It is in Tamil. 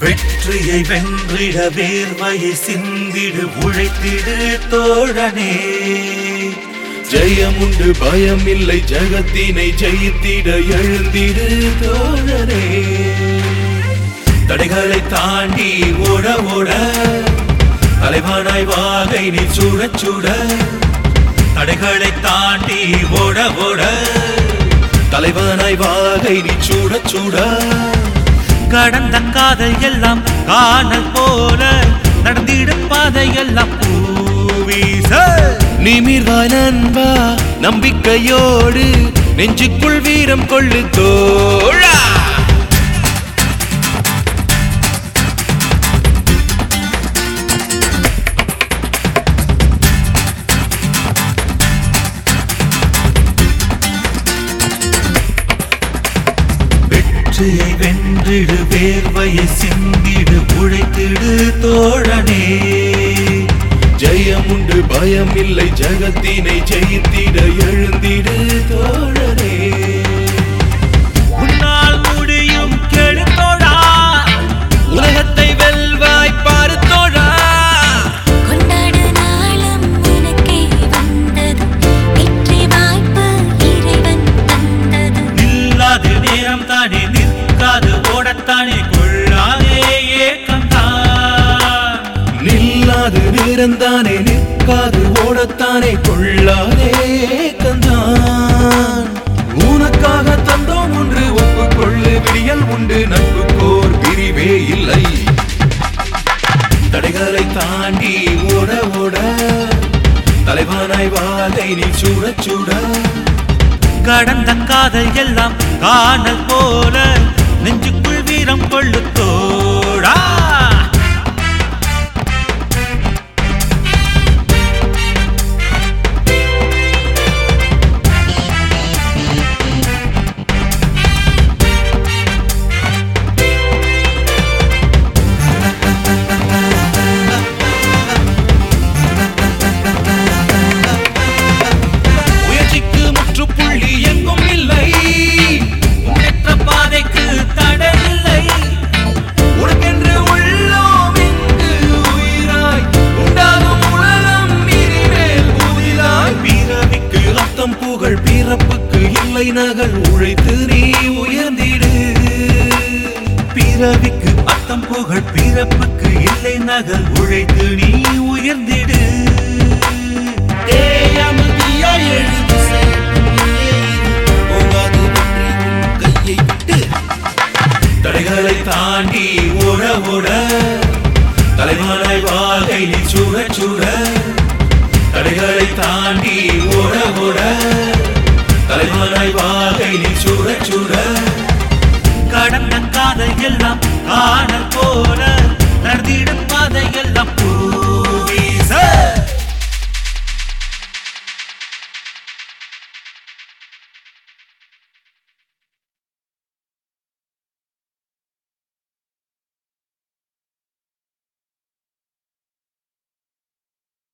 வெற்றியை வென்றிட வேர்வையை சிந்திடு உழைத்திடு தோழனே ஜெயமுண்டு பயமில்லை ஜகத்தினை ஜெயித்திட எழுந்திடு தோழரே தடைகளை தாண்டி ஓட ஓட தலைவானாய் வாகை நீ சுட சுட தடைகளை தாண்டி ஓட ஓட தலைவனாய் வாகை நீ சூட சூட கடந்த காதல் எல்லாம் காணல் போல நடந்திடும் பாதை எல்லாம் பூவீச நிமிர்வாய் நண்பா நம்பிக்கையோடு நெஞ்சுக்குள் வீரம் கொள்ளு தோழா வெற்றியை வென்றிடு வேர்வையை சிந்திடு உழைத்திடு தோழனே ஜெயமுண்டு பயமில்லை ஜகத்தினை ஜெயித்திட எழுந்திடு தோழரே உன்னால் முடியும் கெழுத்தோழா உலகத்தை வெல்வாய் பாரு தோழா கொண்டாடு நாளும் உனக்கே வந்தது வெற்றி வாய்ப்பு இறைவன் தந்தது நில்லாது நேரம் தானே நிற்காது ஓடத்தானே கொள்ளாதே ஏக்கம்தான் நில்லாது நேரந்தானே நிற்காது ஓடத்தானே கொள்ளாதே கந்தான் உனக்காக தந்தோம் ஒன்று ஒப்புக்கொள்ளு விடியல் உண்டு நட்புக்கோர் பிரிவே இல்லை தடைகளை தாண்டி ஓட ஓட தலைவானாய் வாதை நீ சூட சூட கடந்த காதல் எல்லாம் காணல் போல நெஞ்சுக்குள் வீரம் கொள்ளு தோழா முயற்சிக்கு முற்றுப்புள்ளி எங்கும் இல்லை முன்னேற்ற பாதைக்கு தடை இல்லை உனக்கென்று உள்ளோம் இங்கு உயிராய் உண்டாகும் உலகம் இனிமேல் புதிதாய் பிறவிக்கு அர்த்தம் புகழ் பிறப்புக்கு இல்லை நகல் உழைத்து நீ உயர்ந்திடு பிறவிக்கு அத்தம் புகழ் பிறப்புக்கு இல்லை நகல் உழைத்து நீ உயர்ந்திடு தேயமதியாய் எழுது செயல் போகாது வெற்றி உன் கையை விட்டு தடைகளை தாண்டி ஓட ஓட தலைவானாய் வாழ்கை நீ சூட சூட தடைகளை தாண்டி ஓட ஓட